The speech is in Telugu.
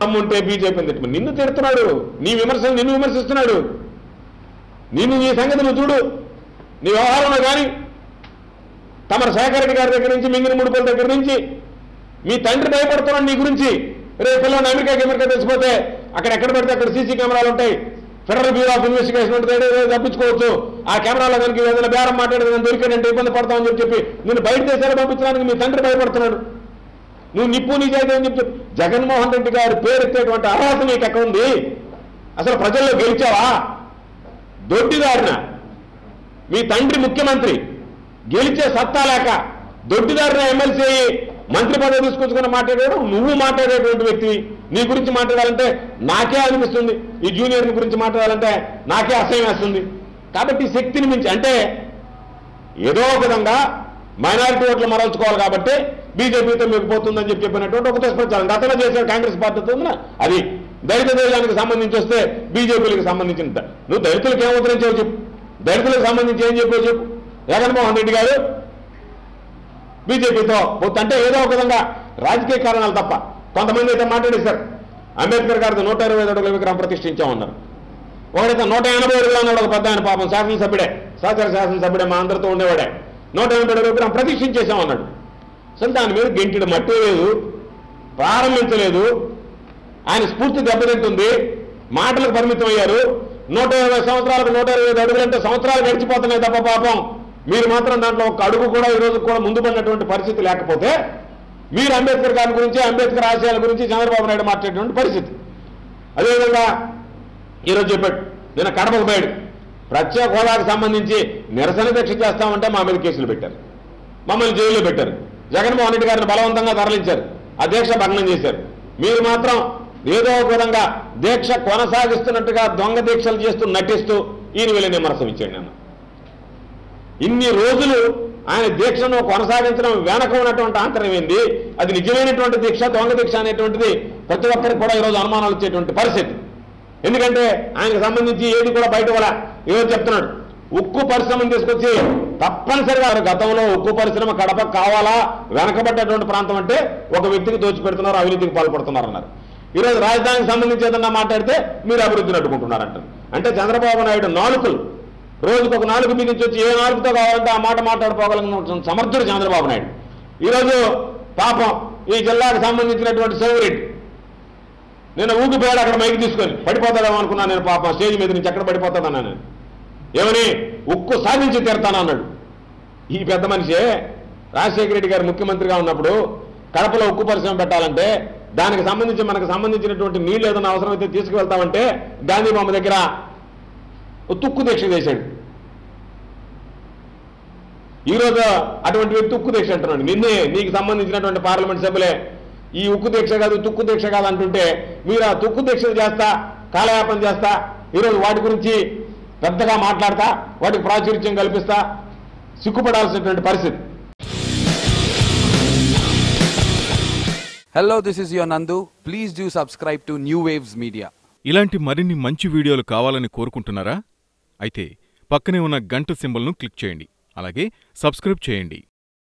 ఉంటే బీజేపీని తిట్టమని నిన్ను తిడుతున్నాడు నీ విమర్శలు నిన్ను విమర్శిస్తున్నాడు నిన్ను నీ సంగతి నువ్వు చూడు నీ వ్యవహారంలో కానీ తమర శేఖర్ రెడ్డి గారి దగ్గర నుంచి మింగిన ముడుపుల దగ్గర నుంచి మీ తండ్రి భయపడుతున్నాడు నీ గురించి రేపు పిల్లలు అమెరికాకి అమెరికా తెలిసిపోతే అక్కడ ఎక్కడ పెడితే అక్కడ సీసీ కెమెరాలు ఉంటాయి ఫెడరల్ బ్యూరో ఆఫ్ ఇన్వెస్టిగేషన్ ఉంటుంది ఏదో ఏదో తప్పించుకోవచ్చు ఆ కెమెరాలో కనుక ఏదైనా బేరం మాట్లాడేది నేను దొరికానంటే ఇబ్బంది పడతామని చెప్పి చెప్పి నేను బయట దేశాలు పంపించడానికి మీ తండ్రి భయపడుతున్నాడు నువ్వు నిప్పు నిజాయితీ అని చెప్పి జగన్మోహన్ రెడ్డి గారి పేరెత్తేటువంటి అర్హత నీకు ఎక్కడ ఉంది అసలు ప్రజల్లో గెలిచావా దొడ్డిదారిన మీ తండ్రి ముఖ్యమంత్రి గెలిచే సత్తా లేక దొడ్డిదారిన ఎమ్మెల్సీ అయ్యి మంత్రి పదవి తీసుకొచ్చుకుని మాట్లాడాడు నువ్వు మాట్లాడేటువంటి వ్యక్తివి నీ గురించి మాట్లాడాలంటే నాకే అనిపిస్తుంది ఈ జూనియర్ గురించి మాట్లాడాలంటే నాకే అసహ్యం వేస్తుంది కాబట్టి ఈ శక్తిని మించి అంటే ఏదో ఒక విధంగా మైనారిటీ ఓట్లు మరల్చుకోవాలి కాబట్టి బీజేపీతో మీకు పోతుందని చెప్పి చెప్పినటువంటి ఒక దుష్ప్రచారం గతంలో చేసిన కాంగ్రెస్ పార్టీతో ఉందా? అది దళిత దేశానికి సంబంధించి వస్తే బీజేపీలకు సంబంధించిన నువ్వు దళితులకు ఏం ఉద్ధరించావు చెప్పు దళితులకు సంబంధించి ఏం చెప్పావు చెప్పు జగన్మోహన్ రెడ్డి గారు బీజేపీతో పొత్తు అంటే ఏదో ఒక విధంగా రాజకీయ కారణాలు తప్ప కొంతమంది అయితే మాట్లాడేశారు అంబేద్కర్ గారితో నూట ఇరవై ఐదు అడుగుల విగ్రహం ప్రతిష్ఠించామన్నారు ఒకడైతే నూట ఎనభై అడుగులు అన్నాడు ఒక పెద్ద ఆయన పాపం శాసనసభ్యుడే సహచర శాసనసభ్యుడే మా అందరితో ఉండేవాడే నూట ఎనభై అడుగుల విగ్రహం ప్రతిష్ఠించేశామన్నాడు అసలు దాని మీద గెంటిడు మట్టి లేదు ప్రారంభించలేదు ఆయన స్ఫూర్తి దెబ్బతింటుంది మాటలకు పరిమితం అయ్యారు నూట ఇరవై సంవత్సరాలకు నూట ఇరవై ఐదు అడుగులంటే సంవత్సరాలు గడిచిపోతున్నాయి తప్ప పాపం మీరు మాత్రం దాంట్లో ఒక అడుగు కూడా ఈ రోజు కూడా ముందు పడినటువంటి పరిస్థితి లేకపోతే మీరు అంబేద్కర్ గారి గురించి అంబేద్కర్ ఆశయాల గురించి చంద్రబాబు నాయుడు మాట్లాడేటువంటి పరిస్థితి అదేవిధంగా ఈరోజు చెప్పాడు నిన్న కడపకు పోయాడు ప్రత్యేక హోదాకు సంబంధించి నిరసన దీక్ష చేస్తామంటే మా మీద కేసులు పెట్టారు మమ్మల్ని జైల్లో పెట్టారు జగన్మోహన్ రెడ్డి గారిని బలవంతంగా తరలించారు ఆ దీక్ష భగ్నం చేశారు మీరు మాత్రం ఏదో ఒక విధంగా దీక్ష కొనసాగిస్తున్నట్టుగా దొంగ దీక్షలు చేస్తూ నటిస్తూ ఈయన వెళ్ళి నిమ్మరసం ఇచ్చాడు నన్ను ఇన్ని రోజులు ఆయన దీక్షను కొనసాగించడం వెనక ఉన్నటువంటి ఆంతర్యం ఏంది అది నిజమైనటువంటి దీక్ష దొంగ దీక్ష అనేటువంటిది ప్రతి ఒక్కరికి కూడా ఈరోజు అనుమానాలు వచ్చేటువంటి పరిస్థితి ఎందుకంటే ఆయనకు సంబంధించి ఏది కూడా బయట కూడా ఏదో చెప్తున్నాడు ఉక్కు పరిశ్రమను తీసుకొచ్చి తప్పనిసరిగా గతంలో ఉక్కు పరిశ్రమ కడప కావాలా వెనకబడ్డటువంటి ప్రాంతం అంటే ఒక వ్యక్తికి దోచిపెడుతున్నారు అవినీతికి పాల్పడుతున్నారు అన్నారు ఈరోజు రాజధానికి సంబంధించి ఏదన్నా మాట్లాడితే మీరు అభివృద్ధిని అడ్డుకుంటున్నారంటారు అంటే చంద్రబాబు నాయుడు నాలుకలు రోజుకు ఒక నాలుగు మీ నుంచి వచ్చి ఏ నాలుగుతో కావాలంటే ఆ మాట మాట్లాడుకోగలిగిన సమర్థుడు చంద్రబాబు నాయుడు ఈరోజు పాపం ఈ జిల్లాకు సంబంధించినటువంటి సౌరెడ్డి నేను ఊగిపోయాడు అక్కడ మైకి తీసుకొని పడిపోతాడేమో అనుకున్నాను నేను పాపం స్టేజ్ మీద నుంచి ఎక్కడ పడిపోతాడన్నా నేను ఏమని ఉక్కు సాధించి తీరతానన్నాడు ఈ పెద్ద మనిషే రాజశేఖర రెడ్డి గారు ముఖ్యమంత్రిగా ఉన్నప్పుడు కడపలో ఉక్కు పరిశ్రమ పెట్టాలంటే దానికి సంబంధించి మనకు సంబంధించినటువంటి నీళ్లు ఏదైనా అవసరమైతే తీసుకువెళ్తామంటే గాంధీ బొమ్మ దగ్గర ఓ తుక్కు దీక్ష చేశాడు ఈరోజు అటువంటి వ్యక్తి ఉక్కు దీక్ష అంటున్నాడు నిన్నే నీకు సంబంధించినటువంటి పార్లమెంట్ సభ్యులే ఈ ఉక్కు దీక్ష కాదు తుక్కు దీక్ష కాదు అంటుంటే మీరు ఆ తుక్కు దీక్ష చేస్తా కాలయాపన చేస్తా ఈరోజు వాటి గురించి పెద్దగా మాట్లాడతా వాటికి ప్రాచుర్యం కల్పిస్తా సిగ్గుపడాల్సినటువంటి పరిస్థితి Hello, this is your Nandu. Please do subscribe to New Waves Media. ఇలాంటి మరిన్ని మంచి వీడియోలు కావాలని కోరుకుంటున్నారా అయితే పక్కనే ఉన్న గంట సింబల్ను క్లిక్ చేయండి అలాగే సబ్స్క్రైబ్ చేయండి